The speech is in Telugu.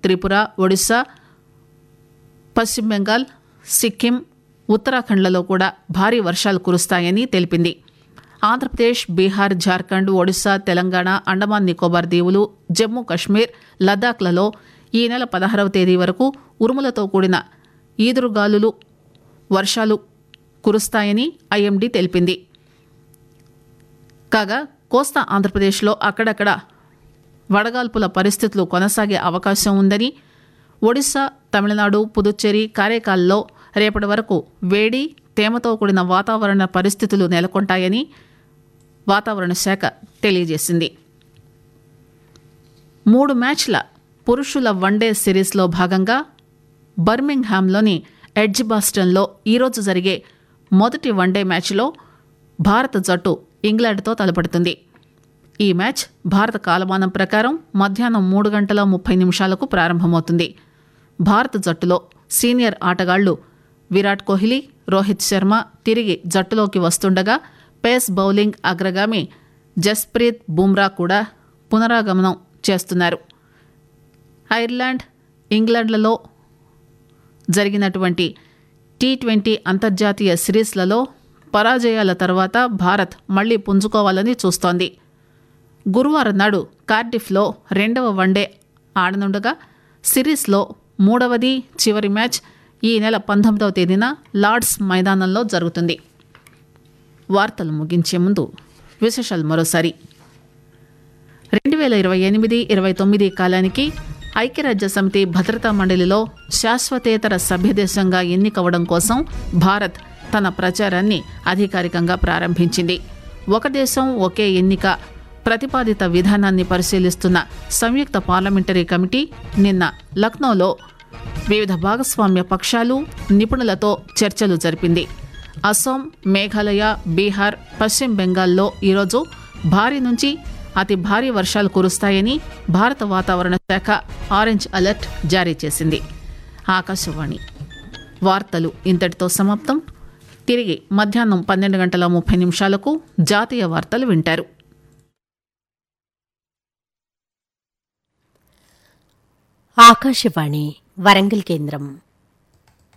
త్రిపుర ఒడిశా పశ్చిమ బెంగాల్ సిక్కిం ఉత్తరాఖండ్లలో కూడా భారీ వర్షాలు కురుస్తాయని తెలిపింది ఆంధ్రప్రదేశ్ బీహార్ జార్ఖండ్ ఒడిశా తెలంగాణ అండమాన్ నికోబార్ దీవులు జమ్మూ కశ్మీర్ లద్దాఖ్లలో ఈ నెల పదహారవ తేదీ వరకు ఉరుములతో కూడిన ఈదురుగాలులు వర్షాలు కురుస్తాయని ఐఎండీ తెలిపింది కాగా కోస్తా ఆంధ్రప్రదేశ్లో అక్కడక్కడ వడగాల్పుల పరిస్థితులు కొనసాగే అవకాశం ఉందని ఒడిశా తమిళనాడు పుదుచ్చేరి కారైకాల్లో రేపటి వరకు వేడి తేమతో కూడిన వాతావరణ పరిస్థితులు నెలకొంటాయని వాతావరణ శాఖ తెలియజేసింది మూడు మ్యాచ్ల పురుషుల వన్డే సిరీస్లో భాగంగా బర్మింగ్హామ్లోని ఎడ్జ్బాస్టన్లో ఈరోజు జరిగే మొదటి వన్డే మ్యాచ్లో భారత జట్టు ఇంగ్లాండ్తో తలపడుతుంది ఈ మ్యాచ్ భారత కాలమానం ప్రకారం మధ్యాహ్నం మూడు గంటల ముప్పై నిమిషాలకు ప్రారంభమవుతుంది భారత జట్టులో సీనియర్ ఆటగాళ్లు విరాట్ కోహ్లీ రోహిత్ శర్మ తిరిగి జట్టులోకి వస్తుండగా పేస్ బౌలింగ్ అగ్రగామి జస్ప్రీత్ బుమ్రా కూడా పునరాగమనం చేస్తున్నారు ఐర్లాండ్ ఇంగ్లాండ్లలో జరిగినటువంటి టీ ట్వంటీ అంతర్జాతీయ సిరీస్లలో పరాజయాల తర్వాత భారత్ మళ్లీ పుంజుకోవాలని చూస్తోంది గురువారం నాడు కార్డిఫ్లో రెండవ వన్డే ఆడనుండగా సిరీస్లో మూడవది చివరి మ్యాచ్ ఈ నెల పంతొమ్మిదవ తేదీన లార్డ్స్ మైదానంలో జరుగుతుంది వార్తలు ముగించే ముందు విశేషాలు మరోసారి రెండు వేల ఇరవై ఎనిమిది ఇరవై తొమ్మిది కాలానికి ఐక్యరాజ్య సమితి భద్రతా మండలిలో శాశ్వతేతర సభ్యదేశంగా ఎన్నికవడం కోసం భారత్ తన ప్రచారాన్ని అధికారికంగా ప్రారంభించింది ఒక దేశం ఒకే ఎన్నిక ప్రతిపాదిత విధానాన్ని పరిశీలిస్తున్న సంయుక్త పార్లమెంటరీ కమిటీ నిన్న లక్నోలో వివిధ భాగస్వామ్య పక్షాలు నిపుణులతో చర్చలు జరిపింది అస్సాం మేఘాలయ బీహార్ పశ్చిమ బెంగాల్లో ఈరోజు భారీ నుంచి అతి భారీ వర్షాలు కురుస్తాయని భారత వాతావరణ శాఖ ఆరెంజ్ అలర్ట్ జారీ చేసింది ఆకాశవాణి వార్తలు ఇంతటితో సమాప్తం తిరిగి మధ్యాహ్నం పన్నెండు గంటల ముప్పై నిమిషాలకు జాతీయ వార్తలు వింటారు ఆకాశవాణి వరంగల్ కేంద్రం